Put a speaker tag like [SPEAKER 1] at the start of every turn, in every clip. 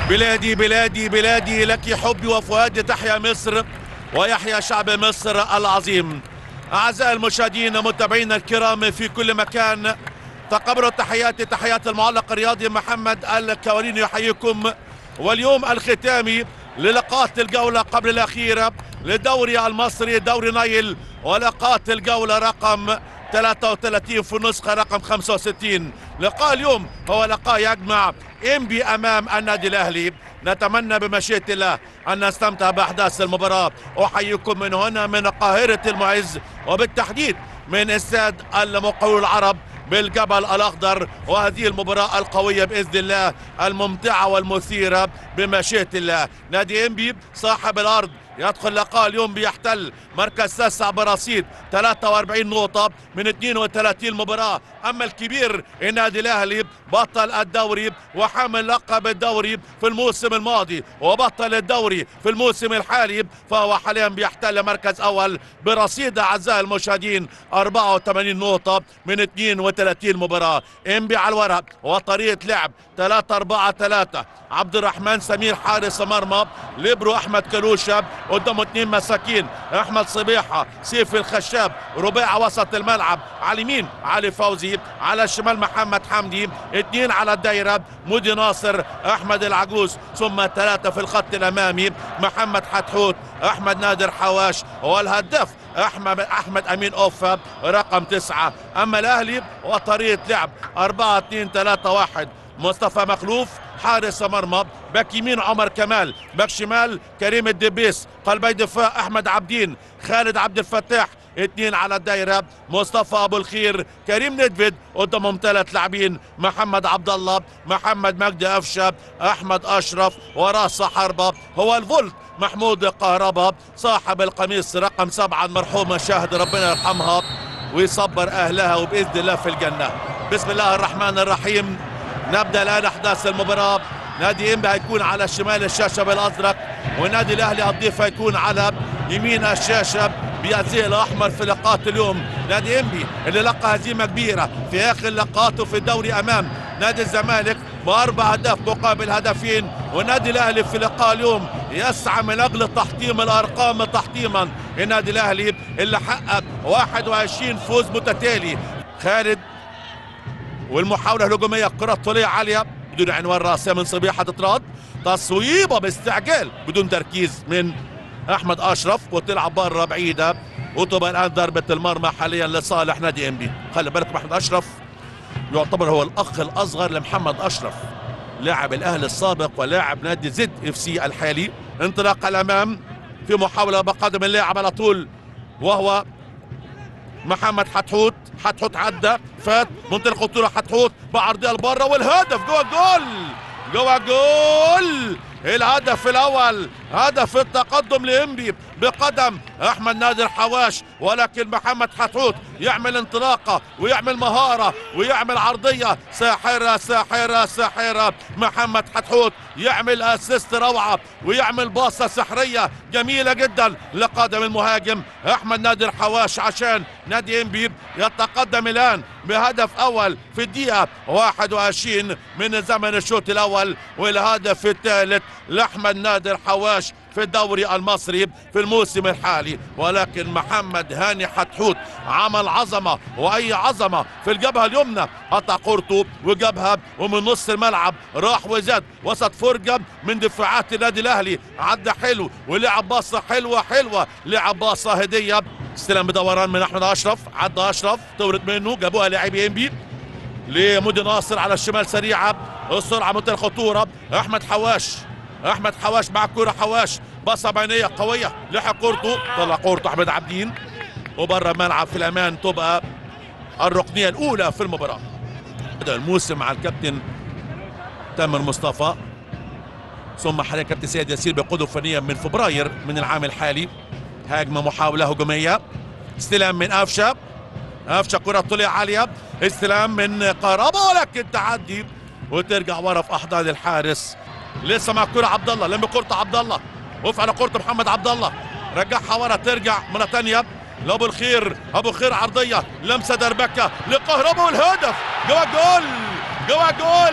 [SPEAKER 1] بلادي بلادي بلادي لك حبي وفؤادي تحيا مصر ويحيا شعب مصر العظيم أعزائي المشاهدين متابعينا الكرام في كل مكان تقبلوا تحياتي تحيات المعلق الرياضي محمد الكوالين يحييكم واليوم الختامي للقاءات الجولة قبل الأخيرة للدوري المصري دوري نايل ولقاءات الجولة رقم 33 في النسخة رقم 65 لقاء اليوم هو لقاء يجمع انبي امام النادي الاهلي نتمنى بمشيئة الله أن نستمتع بأحداث المباراة أحييكم من هنا من قاهرة المعز وبالتحديد من استاد المقاول العرب بالجبل الأخضر وهذه المباراة القوية بإذن الله الممتعة والمثيرة بمشيئة الله نادي إنبي صاحب الأرض يدخل لقاء اليوم بيحتل مركز تاسع برصيد 43 نقطة من 32 مباراة أما الكبير النادي الأهلي بطل الدوري وحامل لقب الدوري في الموسم الماضي وبطل الدوري في الموسم الحالي فهو حاليا بيحتل مركز أول برصيد أعزائي المشاهدين 84 نقطة من 32 مباراة إنبي على الورق وطريقة لعب 3 4 3 عبد الرحمن سمير حارس مرمى ليبرو أحمد كلوشة قدامه اثنين مساكين احمد صبيحه سيف الخشاب ربيع وسط الملعب على اليمين علي فوزي على الشمال محمد حمدي اثنين على الدايره مودي ناصر احمد العجوز ثم ثلاثه في الخط الامامي محمد حتحوت احمد نادر حواش والهداف احمد احمد امين اوفا رقم تسعه اما الاهلي وطريقه لعب 4 2 3 1 مصطفى مخلوف حارس مرمى باك يمين عمر كمال باك شمال كريم الدبيس قلبي دفاع احمد عبدين خالد عبد الفتاح اثنين على الدايره مصطفى ابو الخير كريم ندفد قدامهم ثلاث لاعبين محمد عبد الله محمد مجدي افشه احمد اشرف وراس حربه هو الفولت محمود قهربة صاحب القميص رقم سبعة المرحومة شاهد ربنا يرحمها ويصبر أهلها وبإذن الله في الجنة بسم الله الرحمن الرحيم نبدأ الآن أحداث المباراة نادي إنبي هيكون على شمال الشاشة بالأزرق والنادي الأهلي الضيف هيكون على يمين الشاشة بالزي الأحمر في لقاءات اليوم نادي إنبي اللي لقى هزيمة كبيرة في آخر لقاءاته في الدوري أمام نادي الزمالك بأربع أهداف مقابل هدفين والنادي الأهلي في لقاء اليوم يسعى من أجل تحطيم الأرقام تحطيما النادي الأهلي اللي حقق 21 فوز متتالي خالد والمحاولة الهجومية كرة طولية عالية بدون عنوان راسية من صبيحة تتراد تصويبة باستعجال بدون تركيز من أحمد أشرف وتلعب بره بعيدة وتبقى الآن ضربة المرمى حاليا لصالح نادي إنبي خلي بالك أحمد أشرف يعتبر هو الأخ الأصغر لمحمد أشرف لاعب الأهلي السابق ولاعب نادي زد اف سي الحالي انطلاق الأمام في محاولة بقدم اللاعب على طول وهو محمد حتحوت حتحوت عدى فات منطقه الخطوره حتحوت بعرضيه لبره والهدف جوه الجول جوه الجول الهدف الاول هدف التقدم لانبي بقدم احمد نادر حواش ولكن محمد حتحوت يعمل انطلاقه ويعمل مهاره ويعمل عرضيه ساحره ساحره ساحره محمد حتحوت يعمل اسيست روعه ويعمل باصه سحريه جميله جدا لقدم المهاجم احمد نادر حواش عشان نادي انبي يتقدم الان بهدف اول في الدقيقه 21 من زمن الشوط الاول والهدف الثالث لاحمد نادر حواش في الدوري المصري في الموسم الحالي ولكن محمد هاني حتحوت عمل عظمة وأي عظمة في الجبهة اليمنى قطع قرطه وجابها ومن نص الملعب راح وزاد وسط فرجة من دفاعات النادي الأهلي عدى حلو ولعب باصة حلوة حلوة لعب باصة هدية استلم بدوران من أحمد أشرف عدى أشرف تورد منه جابوها لاعبي إنبي لمودي ناصر على الشمال سريعة السرعة منتهى الخطورة أحمد حواش احمد حواش مع الكرة حواش باصة بينية قوية لحق قورته طلع قورته احمد عبدين وبره الملعب في الامان تبقى الركنية الاولى في المباراة بدا الموسم مع الكابتن تامر مصطفى ثم حاليا كابتن سيد ياسير بقدوة فنية من فبراير من العام الحالي هجمة محاولة هجومية استلام من افشة افشة كرة طولية عالية استلام من قرابة ولكن تعدي وترجع ورا في احضان الحارس لسه مع الكرة عبد الله لم كرة عبد الله وقف على كرة محمد عبد الله رجعها ورا ترجع مرة ثانية لابو الخير ابو الخير عرضية لمسة دربكة لقهربة والهدف جوا جول جوا جول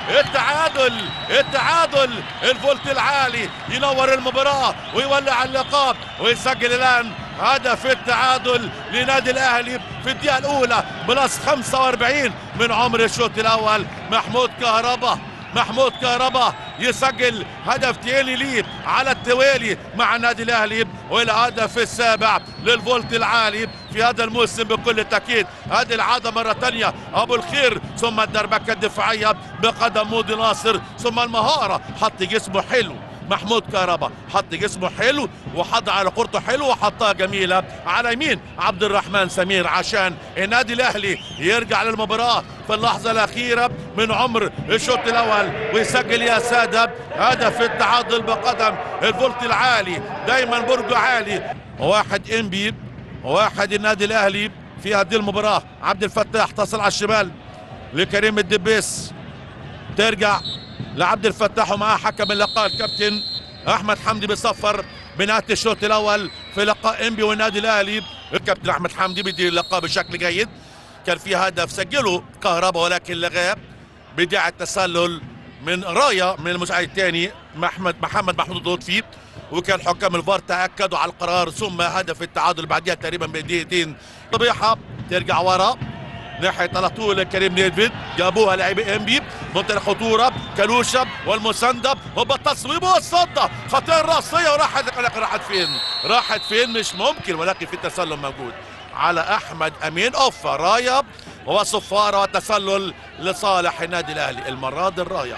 [SPEAKER 1] التعادل التعادل الفولت العالي ينور المباراة ويولع اللقاء ويسجل الآن هدف التعادل لنادي الاهلي في الدقيقه الاولى بلس 45 من عمر الشوط الاول محمود كهربا محمود كهربا يسجل هدف تاني ليه على التوالي مع النادي الاهلي والهدف السابع للفولت العالي في هذا الموسم بكل تاكيد هذه العاده مره ثانيه ابو الخير ثم الدربكه الدفاعيه بقدم مودي ناصر ثم المهاره حط جسمه حلو محمود كهربا حط جسمه حلو وحط على كورته حلو وحطها جميله على يمين عبد الرحمن سمير عشان النادي الاهلي يرجع للمباراه في اللحظه الاخيره من عمر الشوط الاول ويسجل يا ساده هدف التعادل بقدم الفولت العالي دايما برجه عالي واحد انبي واحد النادي الاهلي في هذه المباراه عبد الفتاح تصل على الشمال لكريم الدبيس ترجع لعبد الفتاح ومعاه حكم اللقاء الكابتن احمد حمدي بيصفر بنهايه الشوط الاول في لقاء انبي والنادي الاهلي الكابتن احمد حمدي بيدير اللقاء بشكل جيد كان في هدف سجله كهرباء ولكن لغاه بداية التسلل من رايه من المساعد الثاني محمد محمد محمود اللطفي وكان حكام الفار تاكدوا على القرار ثم هدف التعادل بعدها تقريبا بدقيقتين طبيعه ترجع ورا ناحيه على طول كريم نيدفيد جابوها لاعبي ام بي منطقه الخطوره كلوشة والمسانده وبالتصويب والصده خطير راسيه وراحت لكن راحت فين؟ راحت فين مش ممكن ولكن في تسلل موجود على احمد امين اوف رايه وصفاره وتسلل لصالح النادي الاهلي المره دي الرايه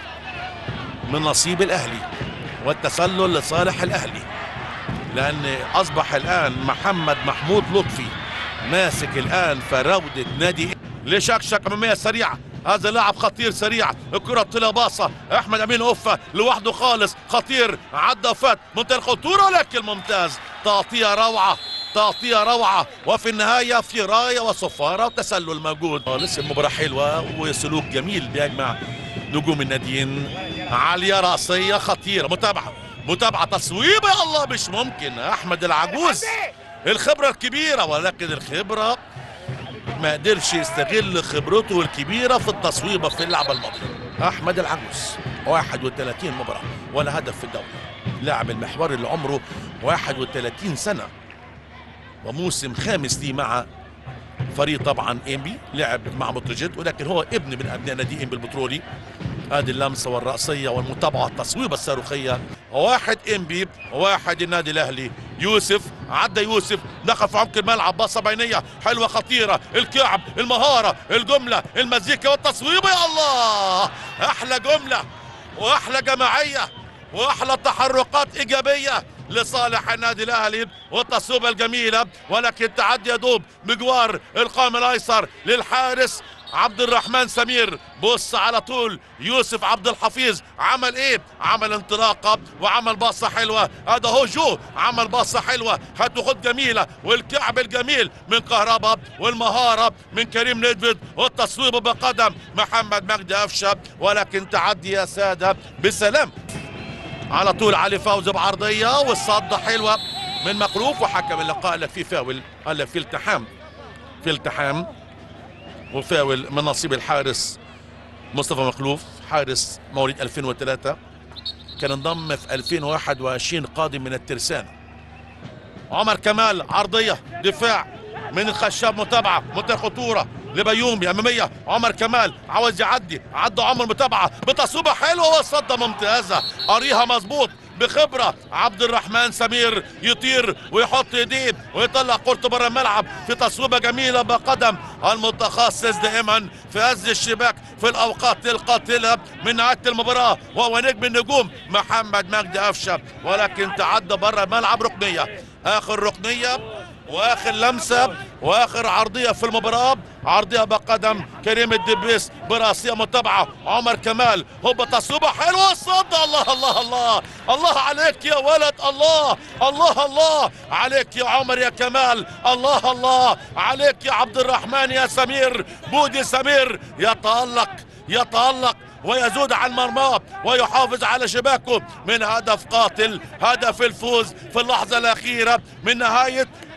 [SPEAKER 1] من نصيب الاهلي والتسلل لصالح الاهلي لان اصبح الان محمد محمود لطفي ماسك الان فراوده نادي لشكشك اماميه سريعه هذا لاعب خطير سريع الكره طلع باصه احمد امين اوفا لوحده خالص خطير عدى وفات منتهى الخطوره لكن ممتاز تغطيه روعه تغطية روعة وفي النهاية في راية وصفارة وتسلل موجود لسه المباراة حلوة وسلوك جميل بيجمع نجوم الناديين عالية راسية خطيرة متابعة متابعة تصويب يا الله مش ممكن أحمد العجوز الخبرة الكبيرة ولكن الخبرة ما قدرش يستغل خبرته الكبيرة في التصويبة في اللعبة الماضية أحمد العجوز 31 مباراة ولا هدف في الدوري لاعب المحور اللي عمره 31 سنة وموسم خامس ليه مع فريق طبعا انبي لعب مع متروجيت ولكن هو ابن من ابناء نادي انبي البترولي هذه اللمسه والراسيه والمتابعه التصويبه الصاروخيه واحد انبي واحد النادي الاهلي يوسف عدى يوسف دخل في عمق الملعب باصه بينيه حلوه خطيره الكعب المهاره الجمله المزيكا والتصويبه يا الله احلى جمله واحلى جماعيه واحلى تحركات ايجابيه لصالح النادي الاهلي والتصويبه الجميله ولكن تعدي يدوب بجوار القائم الايسر للحارس عبد الرحمن سمير بص على طول يوسف عبد الحفيظ عمل ايه عمل انطلاقه وعمل باصه حلوه هذا هو جو عمل باصه حلوه هات خد جميله والكعب الجميل من كهربا والمهاره من كريم ندفد والتصويب بقدم محمد مجدي افشه ولكن تعدي يا ساده بسلام على طول علي فوزي بعرضيه والصده حلوه من مخلوف وحكم اللقاء قال لك في فاول قال لك في التحام في التحام وفاول من نصيب الحارس مصطفى مخلوف حارس مواليد 2003 كان انضم في 2021 قادم من الترسانة عمر كمال عرضية دفاع من الخشاب متابعة منتهى خطورة لبيومي أمامية عمر كمال عاوز يعدي عدى عمر متابعة بتصويبة حلوة وصدة ممتازة قريها مظبوط بخبرة عبد الرحمن سمير يطير ويحط ايديه ويطلع كورته بره الملعب في تصويبة جميلة بقدم المتخصص دائما في هز الشباك في الاوقات القاتلة من نهاية المباراة وهو نجم النجوم محمد مجدي افشة ولكن تعدى بره الملعب ركنية اخر ركنية واخر لمسه واخر عرضيه في المباراه عرضيه بقدم كريم الدبيس براسيه متابعه عمر كمال هوبا تصويبه حلوه صد الله الله الله الله عليك يا ولد الله الله الله عليك يا عمر يا كمال الله الله عليك يا عبد الرحمن يا سمير بودي سمير يتالق يتالق ويزود عن مرماه ويحافظ على شباكه من هدف قاتل هدف الفوز في اللحظة الأخيرة من نهاية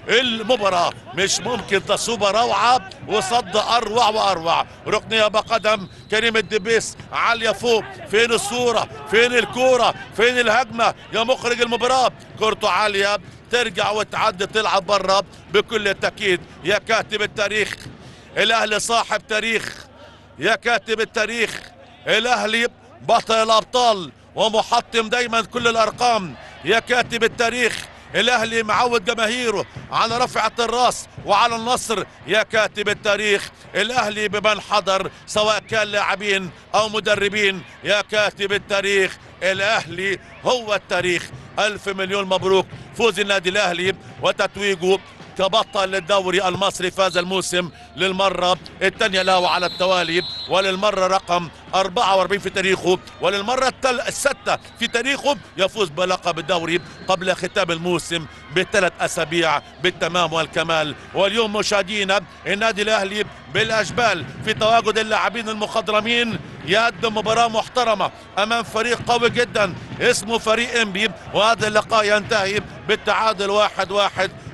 [SPEAKER 1] المباراة مش ممكن تصوب روعة وصد أروع وأروع ركنية بقدم كريم الدبيس عالية فوق فين الصورة فين الكورة فين الهجمة يا مخرج المباراة كورته عالية ترجع وتعدي تلعب برا بكل تأكيد يا كاتب التاريخ الأهلي صاحب تاريخ يا كاتب التاريخ الأهلي بطل الأبطال ومحطم دايما كل الأرقام يا كاتب التاريخ الاهلي معود جماهيره على رفعة الراس وعلى النصر يا كاتب التاريخ الاهلي بمن حضر سواء كان لاعبين او مدربين يا كاتب التاريخ الاهلي هو التاريخ الف مليون مبروك فوز النادي الاهلي وتتويجه كبطل للدوري المصري فاز الموسم للمرة الثانية له على التوالي وللمرة رقم 44 في تاريخه وللمرة التل... الستة في تاريخه يفوز بلقب الدوري قبل ختام الموسم بثلاث أسابيع بالتمام والكمال واليوم مشاهدينا النادي الأهلي بالأجبال في تواجد اللاعبين المخضرمين يقدم مباراة محترمة أمام فريق قوي جدا اسمه فريق انبي وهذا اللقاء ينتهي بالتعادل واحد واحد